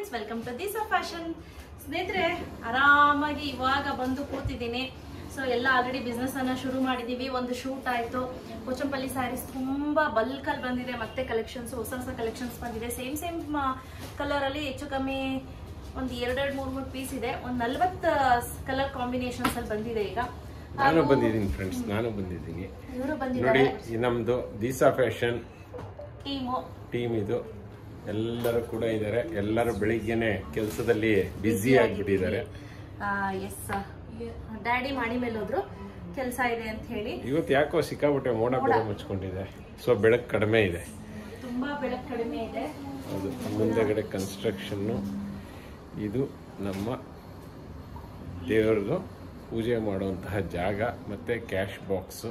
Friends welcome to this fashion ಸ್ನೇಹಿತರೆ ಆರಾಮಾಗಿ ಇವಾಗ ಬಂದು ಕೂತಿದ್ದೀನಿ ಸೊ ಎಲ್ಲ ಆಲ್ರೆಡಿ ಬಿಸ್ನೆಸ್ ಅನ್ನ ಶುರು ಮಾಡಿದೀವಿ ಒಂದು ಶೂಟ್ ಆಯ್ತು ಕೊಚಂಪಲ್ಲಿ ಸ್ಯಾರೀಸ್ ತುಂಬಾ ಬಲ್ಕ್ ಅಲ್ಲಿ ಬಂದಿದೆ ಮತ್ತೆ ಕಲೆಕ್ಷನ್ಸ್ ಹೊಸ ಹೊಸ ಕಲೆಕ್ಷನ್ಸ್ ಬಂದಿದೆ ಸೇಮ್ ಸೇಮ್ ಕಲರ್ ಅಲ್ಲಿ ಹೆಚ್ಚು ಕಮ್ಮಿ ಒಂದು ಎರಡೆರಡು ಮೂರ್ ಮೂರು ಪೀಸ್ ಇದೆ ಒಂದು ನಲ್ವತ್ತು ಕಲರ್ ಕಾಂಬಿನೇಷನ್ಸ್ ಅಲ್ಲಿ ಬಂದಿದೆ ಈಗ ನಾನು ಬಂದಿದ್ದೀನಿ ಫ್ರೆಂಡ್ಸ್ ನಾನು ಬಂದಿದ್ದೀನಿ ಇವರು ನೋಡಿ ಬಂದಿದ್ದಾರೆ ಈ ನಮ್ದು ದಿಸಾ ಫ್ಯಾಷನ್ ಟೀಮು ಟೀಮ್ ಇದು ಎಲ್ಲರೂ ಕೂಡ ಇದ್ದಾರೆ ಎಲ್ಲರೂ ಬೆಳಿಗ್ಗೆನೆ ಕೆಲಸದಲ್ಲಿ ಬ್ಯುಸಿ ಆಗಿಬಿಟ್ಟಿದ್ದಾರೆ ಎಸ್ ಡ್ಯಾಡಿ ಮಾಡಿ ಮೇಲೆ ಹೋದ್ರು ಕೆಲಸ ಇದೆ ಅಂತ ಹೇಳಿ ಇವತ್ತು ಯಾಕೋ ಸಿಕ್ಕಾಬಿಟ್ಟೆ ಮೋಡ ಬೇರೆ ಮುಚ್ಕೊಂಡಿದೆ ಸೊ ಬೆಳಕು ಕಡಿಮೆ ಇದೆ ತುಂಬಾ ಬೆಳಕು ಕಡಿಮೆ ಇದೆ ಅದು ಮುಂದೆಗಡೆ ಕನ್ಸ್ಟ್ರಕ್ಷನ್ನು ಇದು ನಮ್ಮ ದೇವರದು ಪೂಜೆ ಮಾಡುವಂತಹ ಜಾಗ ಮತ್ತೆ ಕ್ಯಾಶ್ ಬಾಕ್ಸು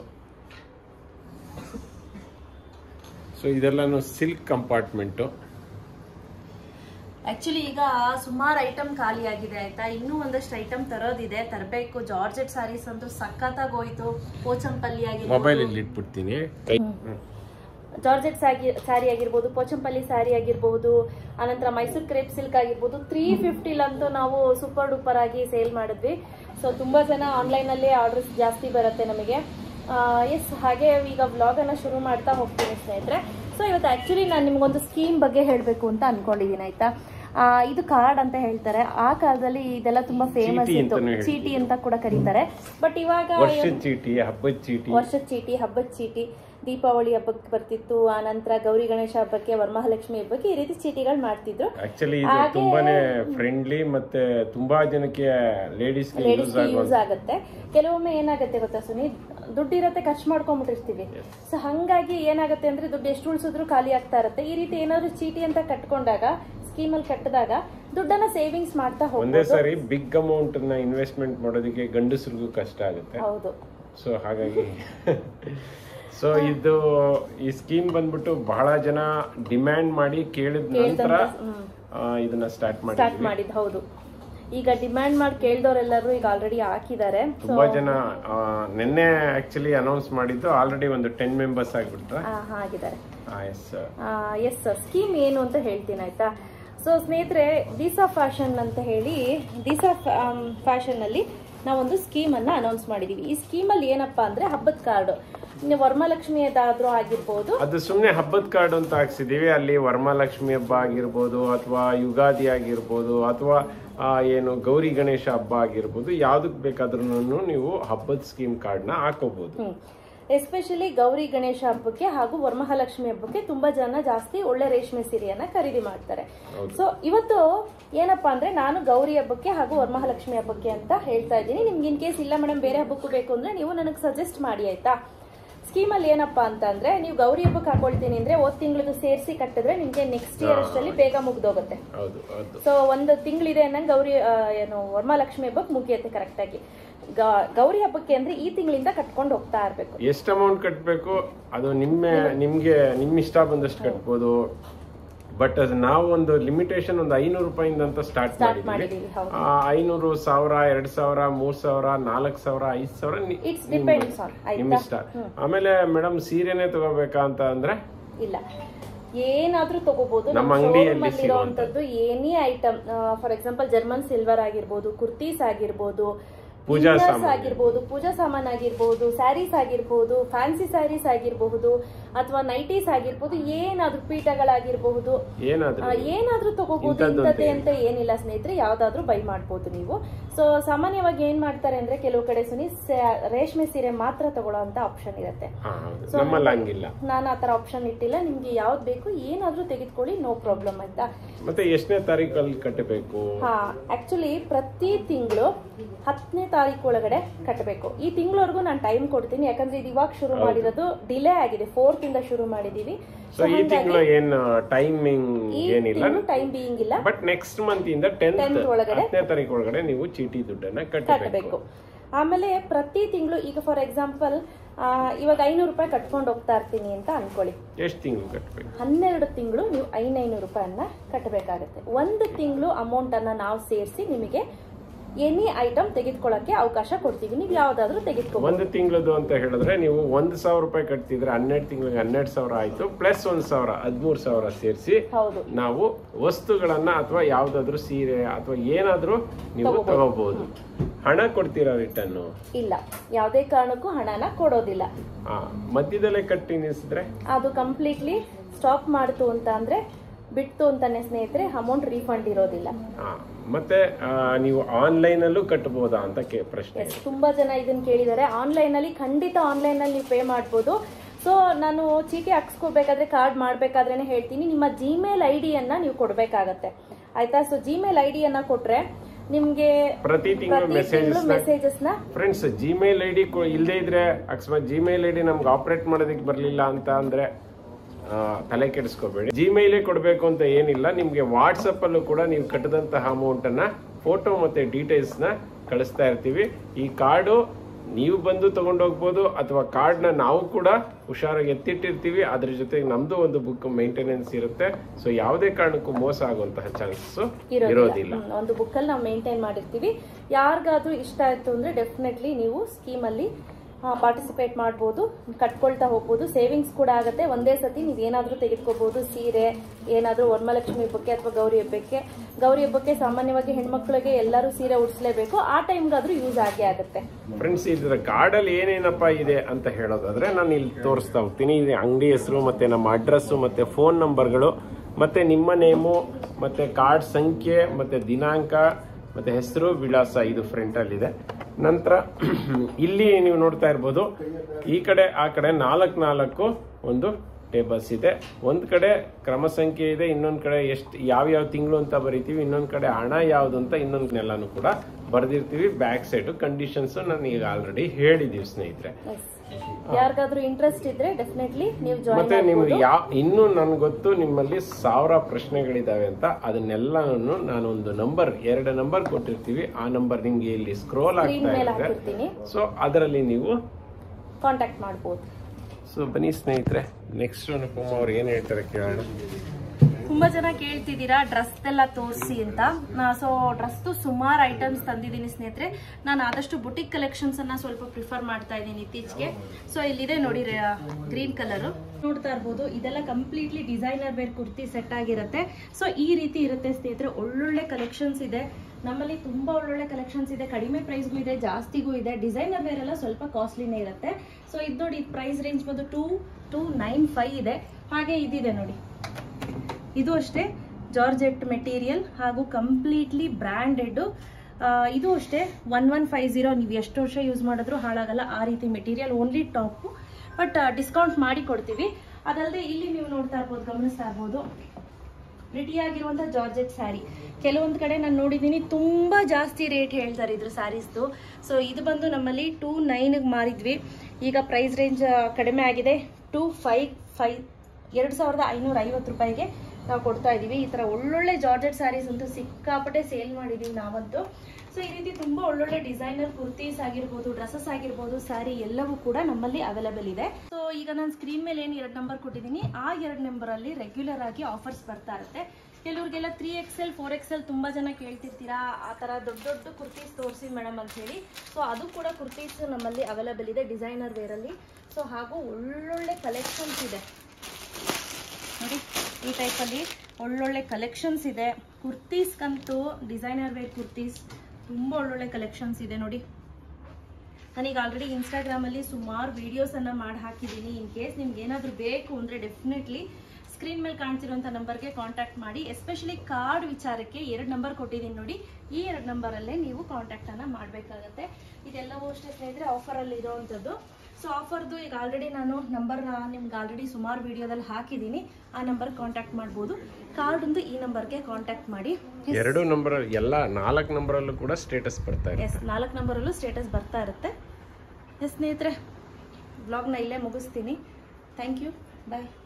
ಸೊ ಇದೆಲ್ಲನೂ ಸಿಲ್ಕ್ ಕಂಪಾರ್ಟ್ಮೆಂಟು ಆಕ್ಚುಲಿ ಈಗ ಸುಮಾರು ಐಟಮ್ ಖಾಲಿ ಆಗಿದೆ ಆಯ್ತಾ ಇನ್ನೂ ಒಂದಷ್ಟು ಐಟಮ್ ತರೋದಿದೆ ತರಬೇಕು ಜಾರ್ಜೆಟ್ ಸ್ಯಾರೀಸ್ ಅಂತೂ ಸಖತ್ತಾಗಿ ಹೋಯ್ತು ಪೋಚಂಪಲ್ಲಿ ಮೊಬೈಲ್ ಆಗಿರ್ಬೋದು ಇಲ್ಲಿ ಇಟ್ಬಿಡ್ತೀನಿ ಕೈ ಜಾರ್ಜೆಟ್ ಸ್ಯಾಗಿ ಸ್ಯಾರಿ ಆಗಿರ್ಬೋದು ಪೋಚಂಪಲ್ಲಿ ಸ್ಯಾರಿ ಆಗಿರ್ಬಹುದು ಆನಂತರ ಮೈಸೂರು ಕ್ರೇಪ್ ಸಿಲ್ಕ್ ಆಗಿರ್ಬೋದು ತ್ರೀ ಫಿಫ್ಟಿಲಂತೂ ನಾವು ಸೂಪರ್ ಡೂಪರ್ ಆಗಿ ಸೇಲ್ ಮಾಡಿದ್ವಿ ಸೊ ತುಂಬಾ ಜನ ಆನ್ಲೈನ್ ಅಲ್ಲೇ ಆರ್ಡರ್ಸ್ ಜಾಸ್ತಿ ಬರುತ್ತೆ ನಮಗೆ ಎಸ್ ಹಾಗೆ ಈಗ ವ್ಲಾಗ್ ಅನ್ನ ಶುರು ಮಾಡ್ತಾ ಹೋಗ್ತೀನಿ ಸ್ನೇಹಿತರೆ ಸೊ ಇವತ್ತು ಆಕ್ಚುಲಿ ನಾನು ನಿಮ್ಗೊಂದು ಸ್ಕೀಮ್ ಬಗ್ಗೆ ಹೇಳಬೇಕು ಅಂತ ಅನ್ಕೊಂಡಿದ್ದೀನಿ ಆಯ್ತಾ ಆ, ಇದು ಕಾರ್ಡ್ ಅಂತ ಹೇಳ್ತಾರೆ ಆ ಕಾಲದಲ್ಲಿ ಇದೆಲ್ಲ ತುಂಬಾ ಫೇಮಸ್ ಚೀಟಿ ಇತ್ತು ಅಂತಾನೂ ಹೇಳ್ತೀವಿ. ಚೀಟಿ ಅಂತ ಕೂಡ ಕರೀತಾರೆ ಬಟ್ ಇವಾಗ ವರ್ಷದ ಚೀಟಿ ಹಬ್ಬದ ಚೀಟಿ ವರ್ಷದ ಚೀಟಿ ಹಬ್ಬದ ಚೀಟಿ ದೀಪಾವಳಿ ಹಬ್ಬಕ್ಕೆ ಬರ್ತಿತ್ತು ಆ ನಂತರ ಗೌರಿ ಗಣೇಶ ಹಬ್ಬಕ್ಕೆ ವರಮಹಾಲಕ್ಷ್ಮಿ ಹಬ್ಬಕ್ಕೆ ಈ ರೀತಿ ಚೀಟಿಗಳು ಮಾಡ್ತಿದ್ರು ಆಕ್ಚುಲಿ ಇದು ಹಾಗೆ- ತುಂಬಾನೇ ಫ್ರೆಂಡ್ಲಿ ಮತ್ತೆ ತುಂಬಾ ಜನಕ್ಕೆ ಲೇಡೀಸ್ ಯೂಸ್ ಲೇಡೀಸ್ಗೆ ಯೂಸ್ ಆಗುವಂತ ಆಗುತ್ತೆ ಕೆಲವೊಮ್ಮೆ ಏನಾಗುತ್ತೆ ಗೊತ್ತಾ ಸುನಿ ದುಡ್ಡು ಇರತ್ತೆ ಖರ್ಚು ಮಾಡ್ಕೊಂಡ್ಬಿಟ್ಟಿರ್ತೀವಿ ಸೊ ಹಂಗಾಗಿ ಏನಾಗುತ್ತೆ ಅಂದ್ರೆ ದುಡ್ಡು ಎಷ್ಟು ಉಳಿಸಿದ್ರು ಖಾಲಿ ಆಗ್ತಾ ಇರುತ್ತೆ ಈ ರೀತಿ ಏನಾದ್ರು ಚೀಟಿ ಅಂತ ಕಟ್ಕೊಂಡಾಗ ಸ್ಕೀಮಲ್ಲಿ ಕಟ್ಟಿದಾಗ ದುಡ್ಡನ್ನ ಸೇವಿಂಗ್ಸ್ ಮಾಡ್ತಾ ಒಂದೇ ಹೋಗ್ಬೋದು ಸಾರಿ ಬಿಗ್ ಅಮೌಂಟ್ ನ ಇನ್ವೆಸ್ಟ್ಮೆಂಟ್ ಮಾಡೋದಕ್ಕೆ ಗಂಡಸರಿಗೂ ಕಷ್ಟ ಆಗುತ್ತೆ ಹೌದು ಸೊ ಹಾಗಾಗಿ ಸೊ ಇದು ಈ ಸ್ಕೀಮ್ ಬಂದ್ಬಿಟ್ಟು ಬಹಳ ಜನ ಡಿಮ್ಯಾಂಡ್ ಮಾಡಿ ಕೇಳಿದ ನಂತರ ಆ, ಇದನ್ನ ಸ್ಟಾರ್ಟ್ ಸ್ಟಾರ್ಟ್ ಮಾಡಿದ್ವಿ ಮಾಡಿದ್ ಹೌದು ಈಗ ಡಿಮ್ಯಾಂಡ್ ಮಾಡಿ ಕೇಳ್ದವ್ರೆಲ್ಲರೂ ಈಗ ಆಲ್ರೆಡಿ ಹಾಕಿದ್ದಾರೆ ತುಂಬಾ ಜನ ಆ, ನಿನ್ನೆ ಆಕ್ಚುಲಿ ಅನೌನ್ಸ್ ಮಾಡಿದ್ದು ಆಲ್ರೆಡಿ ಒಂದು ಟೆನ್ ಮೆಂಬರ್ಸ್ ಆಗ್ಬಿಟ್ರೆ ಆಗಿದ್ದಾರೆ ಎಸ್ ಎಸ್ ಸರ್ ಸ್ಕೀಮ್ ಏನು ಅಂತ ಹೇಳ್ತೀನಿ ಆಯ್ತಾ ಸೊ ಸ್ನೇಹಿತರೆ ದಿಸಾ ಫ್ಯಾಷನ್ ಅಂತ ಹೇಳಿ ದಿಸಾ ಫ್ಯಾಷನ್ ಅಲ್ಲಿ ನಾವೊಂದು ಸ್ಕೀಮ್ ಅನ್ನ ಅನೌನ್ಸ್ ಮಾಡಿದೀವಿ ಈ ಸ್ಕೀಮ್ ಅಲ್ಲಿ ಏನಪ್ಪಾ ಅಂದ್ರೆ ಹಬ್ಬದ ಕಾರ್ಡ್ ವರಮಹಾಲಕ್ಷ್ಮಿಯದಾದ್ರೂ ಆಗಿರ್ಬೋದು ಅದು ಸುಮ್ನೆ ಹಬ್ಬದ ಕಾರ್ಡ್ ಅಂತ ಹಾಕ್ಸಿದೀವಿ ಅಲ್ಲಿ ವರಮಹಾಲಕ್ಷ್ಮಿ ಹಬ್ಬ ಆಗಿರ್ಬೋದು ಅಥವಾ ಯುಗಾದಿ ಆಗಿರ್ಬೋದು ಅಥವಾ ಆ, ಏನು ಗೌರಿ ಗಣೇಶ ಹಬ್ಬ ಆಗಿರ್ಬೋದು ಯಾವ್ದಕ್ ಬೇಕಾದ್ರೂ ನೀವು ಹಬ್ಬದ ಸ್ಕೀಮ್ ಕಾರ್ಡ್ ನ ಹಾಕೋಬಹುದು ಹ್ಮ್ ಎಸ್ಪೆಷಲಿ ಗೌರಿ ಗಣೇಶ ಹಬ್ಬಕ್ಕೆ ಹಾಗೂ ವರಮಹಾಲಕ್ಷ್ಮಿ ಹಬ್ಬಕ್ಕೆ ತುಂಬಾ ಜನ ಜಾಸ್ತಿ ಒಳ್ಳೆ ರೇಷ್ಮೆ ಸೀರೆಯನ್ನ ಖರೀದಿ ಮಾಡ್ತಾರೆ ಸೊ ಇವತ್ತು ಏನಪ್ಪಾ ಅಂದ್ರೆ ನಾನು ಗೌರಿ ಹಬ್ಬಕ್ಕೆ ಹಾಗೂ ವರಮಹಾಲಕ್ಷ್ಮಿ ಹಬ್ಬಕ್ಕೆ ಅಂತ ಹೇಳ್ತಾ ಇದ್ದೀನಿ ನಿಮ್ಗೆ ಇನ್ ಕೇಸ್ ಇಲ್ಲ ಮೇಡಮ್ ಬೇರೆ ಹಬ್ಬಕ್ಕೂ ಬೇಕು ಅಂದ್ರೆ ನೀವು ನನಗೆ ಸಜೆಸ್ಟ್ ಮಾಡಿ ಆಯ್ತಾ ಸ್ಕೀಮಲ್ಲಿ ಏನಪ್ಪಾ ಅಂತ ಅಂದ್ರೆ ನೀವು ಗೌರಿ ಹಬ್ಬಕ್ಕೆ ಹಾಕೊಳ್ತೀನಿ ಅಂದ್ರೆ ಹೋದ್ ತಿಂಗಳದು ಸೇರಿಸಿ ಕಟ್ಟಿದ್ರೆ ನಿಮ್ಗೆ ನೆಕ್ಸ್ಟ್ ಇಯರ್ ಅಷ್ಟರಲ್ಲಿ ಬೇಗ ಮುಗ್ದೋಗುತ್ತೆ ಹೌದು ಹೌದು ಸೊ ಒಂದು ತಿಂಗಳಿದೆ ಅನ್ನಂಗೆ ಗೌರಿ ಆ, ಏನು ವರಮಹಾಲಕ್ಷ್ಮಿ ಹಬ್ಬಕ್ಕೆ ಮುಗಿಯುತ್ತೆ ಕರೆಕ್ಟ್ ಆಗಿ ಗ- ಗೌರಿ ಹಬ್ಬಕ್ಕೆ ಅಂದ್ರೆ ಈ ತಿಂಗಳಿಂದ ಕಟ್ಕೊಂಡು ಹೋಗ್ತಾ ಇರ್ಬೇಕು ಎಷ್ಟು ಅಮೌಂಟ್ ಕಟ್ಟಬೇಕು ಅದು ನಿಮ್ಮ ನಿಮ್ಗೆ ನಿಮ್ ಇಷ್ಟ ಬಂದಷ್ಟು ಕಟ್ಬೋದು ಬಟ್ ಅದು ನಾವು ಒಂದು ಲಿಮಿಟೇಷನ್ ಒಂದು ಐನೂರು ರೂಪಾಯಿಂದ ಅಂತ ಸ್ಟಾರ್ಟ್ ಸ್ಟಾರ್ಟ್ ಮಾಡಿದ್ವಿ ಮಾಡಿದೀವಿ ಹೌದು ಆ, ಐನೂರು ಸಾವಿರ ಎರಡ್ ಸಾವಿರ ಮೂರ್ ಸಾವಿರ ನಾಲ್ಕ್ ಸಾವಿರ ಐದ್ ಸಾವಿರ ನಿ- ಇಟ್ಸ್ ಡಿಪೆಂಡ್ಸ್ ಆನ್ ನಿಮ್ ಆಯ್ತಾ ಇಷ್ಟ ಆಮೇಲೆ ಮೇಡಮ್ ಸೀರೆನೆ ತಗೋಬೇಕಾ ಅಂತ ಅಂದ್ರೆ ಇಲ್ಲ ಏನಾದ್ರೂ ತಗೋಬಹುದು ನಮ್ಮ ನಮ್ಮ ಅಂಗಡಿಯಲ್ಲಿ ಶೋರೂಮ್ ಇರುವಂತದ್ದು ಏನೇ item for example German silver ಆಗಿರ್ಬೋದು ಕುರ್ತೀಸ್ ಆಗಿರ್ಬೋದು ಪೂಜಾ ಇನ್ನರ್ಸ್ ಸಾಮಾನು. ಆಗಿರ್ಬೋದು ಪೂಜಾ ಸಾಮಾನ್ ಆಗಿರ್ಬೋದು ಸ್ಯಾರೀಸ್ ಆಗಿರ್ಬೋದು ಫ್ಯಾನ್ಸಿ ಸ್ಯಾರೀಸ್ ಆಗಿರಬಹುದು ಅಥವಾ ನೈಟೀಸ್ ಆಗಿರ್ಬೋದು ಏನಾದ್ರೂ ಪೀಠಗಳಾಗಿರ್ಬಹುದು ಏನಾದ್ರು ಆ, ಏನಾದ್ರೂ ತಗೋಬಹುದು ಇಂಥದ್ದು ಅಂತ ಇಂಥದ್ದೇ ಅಂತ ಏನಿಲ್ಲ ಸ್ನೇಹಿತರೆ ಯಾವ್ದಾದ್ರೂ ಬೈ ಮಾಡ್ಬೋದು ನೀವು ಸೊ ಸಾಮಾನ್ಯವಾಗಿ ಏನ್ ಮಾಡ್ತಾರೆ ಅಂದ್ರೆ ಕೆಲವು ಕಡೆ ಸುನಿ ಸ್ಯಾ- ರೇಷ್ಮೆ ಸೀರೆ ಮಾತ್ರ ತಗೊಳ್ಳೋ ಅಂತ ಆಪ್ಷನ್ ಇರುತ್ತೆ ಹಾ ಹೌದು So, ನಮ್ಮಲ್ಲಿ ಹಂಗಿಲ್ಲ ನಾನು ಆ ತರ ಆಪ್ಷನ್ ಇಟ್ಟಿಲ್ಲ ನಿಮ್ಗೆ ಯಾವ್ದು ಬೇಕು ಏನಾದ್ರೂ ತೆಗೆದುಕೊಳ್ಳಿ ನೋ ಪ್ರಾಬ್ಲಮ್ ಆಯ್ತಾ ಮತ್ತೆ ಎಷ್ಟನೇ ತಾರೀಕಲ್ಲಿ ಕಟ್ಟಬೇಕು ಹಾ ಆಕ್ಚುಲಿ ಪ್ರತಿ ತಿಂಗಳು ಹತ್ತನೇ ತಾರೀಕು ಒಳಗಡೆ ಕಟ್ಟಬೇಕು ಈ ತಿಂಗಳವರೆಗೂ ನಾನು ಟೈಮ್ ಕೊಡ್ತೀನಿ ಯಾಕಂದ್ರೆ ಇದು ಇವಾಗ ಶುರು ಮಾಡಿರೋದು ಡಿಲೇ ಆಗಿದೆ ಫೋರ್ತ್ ಇಂದ ಶುರು ಮಾಡಿದೀವಿ ಸೊ ಈ ತಿಂಗಳು ಏನ್ ಟೈಮಿಂಗ್ ಈ ಏನಿಲ್ಲ ತಿಂಗಳು ಟೈಮ್ ಬೀಯಿಂಗ್ ಇಲ್ಲ ಬಟ್ ನೆಕ್ಸ್ಟ್ ಮಂತ್ ಇಂದ ಟೆಂತ್ 10th ಒಳಗಡೆ ಹತ್ತನೇ ತಾರೀಕು ಒಳಗಡೆ ನೀವು ಚೀಟಿ ದುಡ್ಡನ್ನ ಕಟ್ಟಬೇಕು ಕಟ್ಟಬೇಕು ಆಮೇಲೆ ಪ್ರತಿ ತಿಂಗಳು ಈಗ ಫಾರ್ ಎಕ್ಸಾಂಪಲ್ ಇವಾಗ ಐನೂರು ರೂಪಾಯಿ ಕಟ್ಕೊಂಡು ಹೋಗ್ತಾ ಇರ್ತೀನಿ ಅಂತ ಅನ್ಕೊಳ್ಳಿ ಎಷ್ಟು ತಿಂಗಳು ಕಟ್ಟಬೇಕು ಹನ್ನೆರಡು ತಿಂಗಳು ನೀವು ಐನೈನೂರು ರೂಪಾಯನ್ನ ಕಟ್ಟಬೇಕಾಗುತ್ತೆ ಒಂದು ತಿಂಗಳು ಅಮೌಂಟ್ ಅನ್ನ ನಾವು ಸೇರಿಸಿ ನಿಮಗೆ ಎನಿ ಐಟಮ್ ತೆಗೆದುಕೊಳ್ಳಕ್ಕೆ ಅವಕಾಶ ಕೊಡ್ತೀವಿ ನೀವು ಯಾವ್ದಾದ್ರು ತೆಗೆದುಕೋಬಹುದು ಒಂದು ತಿಂಗಳದು ಅಂತ ಹೇಳಿದ್ರೆ ನೀವು ಒಂದು ಸಾವಿರ ರೂಪಾಯಿ ಕಟ್ತಿದ್ರೆ ಹನ್ನೆರಡು ತಿಂಗಳಿಗೆ ಹನ್ನೆರಡು ಸಾವಿರ ಆಯ್ತು ಪ್ಲಸ್ ಒಂದು ಸಾವಿರ ಹದಿಮೂರು ಸಾವಿರ ಸೇರಿಸಿ ಹೌದು ನಾವು ವಸ್ತುಗಳನ್ನ ಅಥವಾ ಯಾವ್ದಾದ್ರು ಸೀರೆ ಅಥವಾ ಏನಾದ್ರೂ ನೀವು ತಗೋಬಹುದು ಹಣ ಕೊಡ್ತೀರಾ ರಿಟರ್ನ್ ಇಲ್ಲ ಯಾವುದೇ ಕಾರಣಕ್ಕೂ ಹಣನ ಕೊಡೋದಿಲ್ಲ ಆ ಮಧ್ಯದಲ್ಲೇ ಕಟ್ಟಿ ನಿಲ್ಸಿದ್ರೆ ಅದು ಕಂಪ್ಲೀಟ್ಲಿ ಸ್ಟಾಪ್ ಮಾಡ್ತು ಅಂತ ಅಂದ್ರೆ ಬಿಡ್ತು ಅಂತಾನೆ ಸ್ನೇಹಿತರೆ ಅಮೌಂಟ್ ರೀಫಂಡ್ ಇರೋದಿಲ್ಲ ಆ, ಮತ್ತೆ ಆ, ನೀವು ಆನ್ಲೈನ್ ಅಲ್ಲೂ ಕಟ್ಟಬಹುದಾ ಅಂತ ಕೇ ಪ್ರಶ್ನೆ ಎಸ್ ತುಂಬಾ ಜನ ಇದನ್ನ ಕೇಳಿದ್ದಾರೆ ಆನ್ಲೈನ್ ಅಲ್ಲಿ ಖಂಡಿತ ಆನ್ಲೈನ್ ಅಲ್ಲಿ ನೀವು ಪೇ ಮಾಡ್ಬೋದು ಸೊ ನಾನು ಚೀಟಿ ಹಾಕ್ಸ್ಕೋಬೇಕಾದ್ರೆ ಕಾರ್ಡ್ ಮಾಡ್ಬೇಕಾದ್ರೇನೆ ಹೇಳ್ತೀನಿ ನಿಮ್ಮ ಜಿಮೇಲ್ ಐ ಡಿಯನ್ನ ನೀವು ಕೊಡ್ಬೇಕಾಗತ್ತೆ ಆಯ್ತಾ ಸೊ ಜಿಮೇಲ್ ಐ ಡಿಯನ್ನ ಕೊಟ್ರೆ ನಿಮ್ಗೆ ಪ್ರತಿ ತಿಂಗಳು ಪ್ರತಿ ತಿಂಗಳು ಮೆಸೇಜಸ್ ಮೆಸೇಜಸ್ ನ ಫ್ರೆಂಡ್ಸ್ ಜಿಮೇಲ್ ಐ ಡಿ ಇಲ್ಲದೆ ಇದ್ರೆ ಅಕಸ್ಮಾತ್ ಜಿಮೇಲ್ ಐ ಡಿ ನಮ್ಗೆ ಆಪರೇಟ್ ಮಾಡೋದಕ್ಕೆ ಬರಲಿಲ್ಲ ಅಂತ ಅಂದ್ರೆ ಆ, ತಲೆ ಕೆಡಿಸ್ಕೋಬೇಡಿ ಜಿಮೇಲೇ ಕೊಡಬೇಕು ಅಂತ ಏನಿಲ್ಲ ನಿಮ್ಗೆ ವಾಟ್ಸಪ್ ಅಲ್ಲೂ ಕೂಡ ನೀವು ಕಟ್ಟದಂತಹ ಅಮೌಂಟ್ ಅನ್ನ ಫೋಟೋ ಮತ್ತೆ ಡೀಟೇಲ್ಸ್ ನ ಕಳಿಸ್ತಾ ಇರ್ತೀವಿ ಈ ಕಾರ್ಡು ನೀವು ಬಂದು ತಗೊಂಡೋಗ್ಬೋದು ಅಥವಾ ಕಾರ್ಡ್ನ ನಾವು ಕೂಡ ಹುಷಾರಾಗಿ ಎತ್ತಿಟ್ಟಿರ್ತೀವಿ ಅದ್ರ ಜೊತೆಗೆ ನಮ್ದು ಒಂದು ಬುಕ್ ಮೇಂಟೆನೆನ್ಸ್ ಇರುತ್ತೆ ಸೊ ಯಾವುದೇ ಕಾರಣಕ್ಕೂ ಮೋಸ ಆಗುವಂತಹ ಚಾನ್ಸಸ್ ಇರೋದಿಲ್ಲ ಹ್ಮ್, ಒಂದು ಬುಕ್ಕಲ್ಲಿ ನಾವು ಮೇಂಟೈನ್ ಮಾಡಿರ್ತೀವಿ ಯಾರಿಗಾದ್ರೂ ಇಷ್ಟ ಆಯ್ತು ಅಂದ್ರೆ ಡೆಫಿನೆಟ್ಲಿ ನೀವು ಸ್ಕೀಮಲ್ಲಿ ಪಾರ್ಟಿಸಿಪೇಟ್ ಮಾಡ್ಬೋದು ಕಟ್ಕೊಳ್ತಾ ಹೋಗ್ಬೋದು ಸೇವಿಂಗ್ಸ್ ಕೂಡ ಆಗುತ್ತೆ ಒಂದೇ ಸತಿ ನೀವು ಏನಾದರೂ ತೆಗೆದುಕೋಬಹುದು ಸೀರೆ ಏನಾದರೂ ವರಮಲಕ್ಷ್ಮಿ ಹಬ್ಬಕ್ಕೆ ಅಥವಾ ಗೌರಿ ಹಬ್ಬಕ್ಕೆ ಗೌರಿ ಹಬ್ಬಕ್ಕೆ ಸಾಮಾನ್ಯವಾಗಿ ಹೆಣ್ಮಕ್ಳಿಗೆ ಎಲ್ಲರೂ ಸೀರೆ ಉಡಿಸ್ಲೇಬೇಕು ಆ ಟೈಮ್ಗಾದ್ರೂ ಯೂಸ್ ಆಗೇ ಆಗುತ್ತೆ ಫ್ರೆಂಡ್ಸ್ ಇದರ ಕಾರ್ಡಲ್ಲಿ ಏನೇನಪ್ಪ ಇದೆ ಅಂತ ಹೇಳೋದಾದ್ರೆ ನಾನು ಇಲ್ಲಿ ತೋರಿಸ್ತಾ ಹೋಗ್ತೀನಿ ಇದು ಅಂಗಡಿ ಹೆಸರು ಮತ್ತೆ ನಮ್ಮ ಅಡ್ರೆಸ್ಸು ಮತ್ತೆ ಫೋನ್ ನಂಬರ್ಗಳು ಮತ್ತೆ ನಿಮ್ಮ ನೇಮು ಮತ್ತೆ ಕಾರ್ಡ್ ಸಂಖ್ಯೆ ಮತ್ತೆ ದಿನಾಂಕ ಮತ್ತೆ ಹೆಸರು ವಿಳಾಸ ಇದು ಫ್ರಂಟ್ ಅಲ್ಲಿ ಇದೆ ನಂತರ ಇಲ್ಲಿ ನೀವು ನೋಡ್ತಾ ಇರ್ಬೋದು ಈ ಕಡೆ ಆ ಕಡೆ ನಾಲ್ಕು ನಾಲ್ಕು ಒಂದು ಟೇಬಲ್ಸ್ ಇದೆ ಒಂದ್ ಕಡೆ ಕ್ರಮ ಸಂಖ್ಯೆ ಇದೆ ಇನ್ನೊಂದ್ ಕಡೆ ಎಷ್ಟು ಯಾವ ಯಾವ ತಿಂಗಳು ಅಂತ ಬರಿತೀವಿ ಇನ್ನೊಂದ್ ಕಡೆ ಹಣ ಯಾವ್ದು ಅಂತ ಇನ್ನೊಂದ್ನೆಲ್ಲಾನು ಕೂಡ ಬರ್ದಿರ್ತೀವಿ ಬ್ಯಾಕ್ ಸೈಡ್ ಕಂಡೀಷನ್ಸ್ ನಾನು ಈಗ ಆಲ್ರೆಡಿ ಹೇಳಿದೀವಿ ಸ್ನೇಹಿತರೆ ಯಾರಿಗಾದ್ರೂ ಇಂಟ್ರೆಸ್ಟ್ ಇದ್ರೆ ಡೆಫಿನೆಟ್ಲಿ ನೀವು ಮತ್ತೆ ಜಾಯಿನ್ ನಿಮ್ಗೆ ಯಾವ ಇನ್ನು ನನ್ಗೆ ಗೊತ್ತು ನಿಮ್ಮಲ್ಲಿ ಸಾವಿರ ಪ್ರಶ್ನೆಗಳಿದಾವೆ ಅಂತ ಅದನ್ನೆಲ್ಲವನ್ನು ನಾನು ಒಂದು ನಂಬರ್ ಎರಡು ನಂಬರ್ ಕೊಟ್ಟಿರ್ತೀವಿ ಆ ನಂಬರ್ ನಿಮ್ಗೆ ಇಲ್ಲಿ ಸ್ಕ್ರೋಲ್ ಸ್ಕ್ರೀನ್ ಆಗ್ತಾ ಮೇಲೆ ಇರುತ್ತೆ ಹಾಕಿರ್ತೀನಿ ಸೊ ಅದರಲ್ಲಿ ನೀವು ಕಾಂಟ್ಯಾಕ್ಟ್ ಮಾಡ್ಬೋದು ಸೊ ಬನ್ನಿ ಸ್ನೇಹಿತರೆ ನೆಕ್ಸ್ಟ್ ಅನುಪಮ ಅವ್ರು ಏನ್ ಹೇಳ್ತಾರೆ ಕೇಳೋಣ ತುಂಬಾ ಜನ ಕೇಳ್ತಿದ್ದೀರಾ ಡ್ರೆಸ್ ಎಲ್ಲ ತೋರಿಸಿ ಅಂತ ಸೊ ಡ್ರೆಸ್ದು ಸುಮಾರು ಐಟಮ್ಸ್ ತಂದಿದ್ದೀನಿ ಸ್ನೇಹಿತರೆ ನಾನು ಆದಷ್ಟು ಬುಟಿಕ್ ಕಲೆಕ್ಷನ್ಸ್ ಅನ್ನ ಸ್ವಲ್ಪ ಪ್ರಿಫರ್ ಮಾಡ್ತಾ ಇದ್ದೀನಿ ಇತ್ತೀಚೆಗೆ ಸೊ ಇಲ್ಲಿದೆ ನೋಡಿ ಗ್ರೀನ್ ಕಲರ್ ನೋಡ್ತಾ ಇರ್ಬೋದು ಇದೆಲ್ಲ completely designer wear kurti set ಆಗಿರುತ್ತೆ ಸೊ ಈ ರೀತಿ ಇರುತ್ತೆ ಸ್ನೇಹಿತರೆ ಒಳ್ಳೊಳ್ಳೆ ಕಲೆಕ್ಷನ್ಸ್ ಇದೆ ನಮ್ಮಲ್ಲಿ ತುಂಬಾ ಒಳ್ಳೊಳ್ಳೆ ಕಲೆಕ್ಷನ್ಸ್ ಇದೆ ಕಡಿಮೆ ಪ್ರೈಸ್ಗೂ ಇದೆ ಜಾಸ್ತಿಗೂ ಇದೆ ಡಿಸೈನರ್ ವೇರ್ ಎಲ್ಲ ಸ್ವಲ್ಪ ಕಾಸ್ಟ್ಲಿನೇ ಇರುತ್ತೆ ಸೊ ಇದು ನೋಡಿ ಪ್ರೈಸ್ ರೇಂಜ್ ಬಂದು ಟೂ ಟೂ ನೈನ್ ಫೈವ್ ಇದೆ ಹಾಗೆ ಇದಿದೆ ನೋಡಿ ಇದು ಅಷ್ಟೇ ಜಾರ್ಜೆಟ್ ಮೆಟೀರಿಯಲ್ ಹಾಗೂ ಕಂಪ್ಲೀಟ್ಲಿ ಬ್ರ್ಯಾಂಡೆಡ್ ಇದು ಅಷ್ಟೇ ಒನ್ ಒನ್ ಫೈವ್ ಜೀರೋ ನೀವು ಎಷ್ಟು ವರ್ಷ ಯೂಸ್ ಮಾಡಿದ್ರು ಹಾಳಾಗಲ್ಲ ಆ ರೀತಿ material only top but discount ಮಾಡಿ ಕೊಡ್ತೀವಿ ಅದಲ್ಲದೆ ಇಲ್ಲಿ ನೀವು ನೋಡ್ತಾ ಇರ್ಬೋದು ಗಮನಿಸ್ತಾ ಇರ್ಬೋದು ಆಗಿರುವಂಥ ಜಾರ್ಜೆಟ್ ಸ್ಯಾರಿ ಕೆಲವೊಂದು ಕಡೆ ನಾನು ನೋಡಿದ್ದೀನಿ ತುಂಬ ಜಾಸ್ತಿ ರೇಟ್ ಹೇಳ್ತಾರೆ ಇದ್ರ ಸ್ಯಾರೀಸ್ದು ಸೊ ಇದು ಬಂದು ನಮ್ಮಲ್ಲಿ ಟೂ ನೈನ್ಗೆ ಮಾರಿದ್ವಿ ಈಗ ಪ್ರೈಸ್ ರೇಂಜ್ ಕಡಿಮೆ ಆಗಿದೆ ಟೂ ಫೈವ್ ಫೈವ್ ಎರಡು ಸಾವಿರದ ಐನೂರ ಐವತ್ತು ರೂಪಾಯಿಗೆ ನಾವು ಕೊಡ್ತಾ ಇದ್ದೀವಿ ಈ ಥರ ಒಳ್ಳೊಳ್ಳೆ ಜಾರ್ಜೆಟ್ ಸ್ಯಾರೀಸ್ ಅಂತೂ ಸಿಕ್ಕಾಪಟ್ಟೆ ಸೇಲ್ ಮಾಡಿದ್ದೀವಿ ನಾವಂತೂ ಸೊ ಈ ರೀತಿ ತುಂಬ ಒಳ್ಳೊಳ್ಳೆ ಡಿಸೈನರ್ ಕುರ್ತೀಸ್ ಆಗಿರ್ಬೋದು ಡ್ರೆಸ್ಸಸ್ ಆಗಿರ್ಬೋದು ಸ್ಯಾರಿ ಎಲ್ಲವೂ ಕೂಡ ನಮ್ಮಲ್ಲಿ ಅವೈಲೇಬಲ್ ಇದೆ ಸೊ ಈಗ ನಾನು ಸ್ಕ್ರೀನ್ ಮೇಲೆ ಏನು ಎರಡು ನಂಬರ್ ಕೊಟ್ಟಿದ್ದೀನಿ ಆ ಎರಡು ನಂಬರಲ್ಲಿ ರೆಗ್ಯುಲರ್ ಆಗಿ ಆಫರ್ಸ್ ಬರ್ತಾ ಇರುತ್ತೆ ಕೆಲವ್ರಿಗೆಲ್ಲ ತ್ರೀ ಎಕ್ಸೆಲ್ ಫೋರ್ ಎಕ್ಸೆಲ್ ತುಂಬ ಜನ ಕೇಳ್ತಿರ್ತೀರಾ ಆ ಥರ ದೊಡ್ಡ ದೊಡ್ಡ ಕುರ್ತೀಸ್ ತೋರಿಸಿ ಮೇಡಮ್ ಅಂತ ಹೇಳಿ ಸೊ ಅದು ಕೂಡ ಕುರ್ತೀಸ್ ನಮ್ಮಲ್ಲಿ ಅವೈಲೇಬಲ್ ಇದೆ ಡಿಸೈನರ್ ವೇರಲ್ಲಿ ಸೊ ಹಾಗೂ ಒಳ್ಳೊಳ್ಳೆ ಕಲೆಕ್ಷನ್ಸ್ ಇದೆ ನೋಡಿ ಈ ಟೈಪಲ್ಲಿ ಒಳ್ಳೊಳ್ಳೆ ಕಲೆಕ್ಷನ್ಸ್ ಇದೆ ಕುರ್ತೀಸ್ಗಂತೂ ಡಿಸೈನರ್ ವೇರ್ ಕುರ್ತೀಸ್ ತುಂಬ ಒಳ್ಳೊಳ್ಳೆ ಕಲೆಕ್ಷನ್ಸ್ ಇದೆ ನೋಡಿ ನಾನೀಗ ಆಲ್ರೆಡಿ ಇನ್ಸ್ಟಾಗ್ರಾಮಲ್ಲಿ ಸುಮಾರು ವೀಡಿಯೋಸನ್ನು ಮಾಡಿ ಹಾಕಿದ್ದೀನಿ ಇನ್ ಕೇಸ್ ನಿಮ್ಗೆ ಏನಾದರೂ ಬೇಕು ಅಂದರೆ ಡೆಫಿನೆಟ್ಲಿ ಸ್ಕ್ರೀನ್ ಮೇಲೆ ಕಾಣ್ತಿರೋಂಥ ನಂಬರ್ಗೆ ಕಾಂಟ್ಯಾಕ್ಟ್ ಮಾಡಿ ಎಸ್ಪೆಷಲಿ ಕಾರ್ಡ್ ವಿಚಾರಕ್ಕೆ ಎರಡು ನಂಬರ್ ಕೊಟ್ಟಿದ್ದೀನಿ ನೋಡಿ ಈ ಎರಡು ನಂಬರಲ್ಲೇ ನೀವು ಕಾಂಟ್ಯಾಕ್ಟನ್ನು ಮಾಡಬೇಕಾಗತ್ತೆ ಇದೆಲ್ಲವೂ ಅಷ್ಟೇ ಸ್ನೇಹಿತರೆ ಆಫರಲ್ಲಿ ಇರೋವಂಥದ್ದು ಸೊ ಆಫರ್ದು ಈಗ ಆಲ್ರೆಡಿ ನಾನು ನಂಬರ್ ನಿಮ್ಗೆ ಆಲ್ರೆಡಿ ಸುಮಾರು ವಿಡಿಯೋದಲ್ಲಿ ಹಾಕಿದ್ದೀನಿ ಆ ನಂಬರ್ ಕಾಂಟ್ಯಾಕ್ಟ್ ಮಾಡ್ಬೋದು ಕಾರ್ಡೊಂದು ಈ ನಂಬರ್ಗೆ ಕಾಂಟ್ಯಾಕ್ಟ್ ಮಾಡಿ ಎರಡು ನಂಬರ್ ಎಲ್ಲ ನಾಲ್ಕು ನಂಬರಲ್ಲೂ ಕೂಡ ಸ್ಟೇಟಸ್ ಬರ್ತಾ ಇದೆ ಎಸ್ ನಾಲ್ಕು ನಂಬರಲ್ಲೂ ಸ್ಟೇಟಸ್ ಬರ್ತಾ ಇರುತ್ತೆ ಎಸ್ ಸ್ನೇಹಿತರೆ ಬ್ಲಾಗ್ನ ಇಲ್ಲೇ ಮುಗಿಸ್ತೀನಿ ಥ್ಯಾಂಕ್ ಯು ಬಾಯ್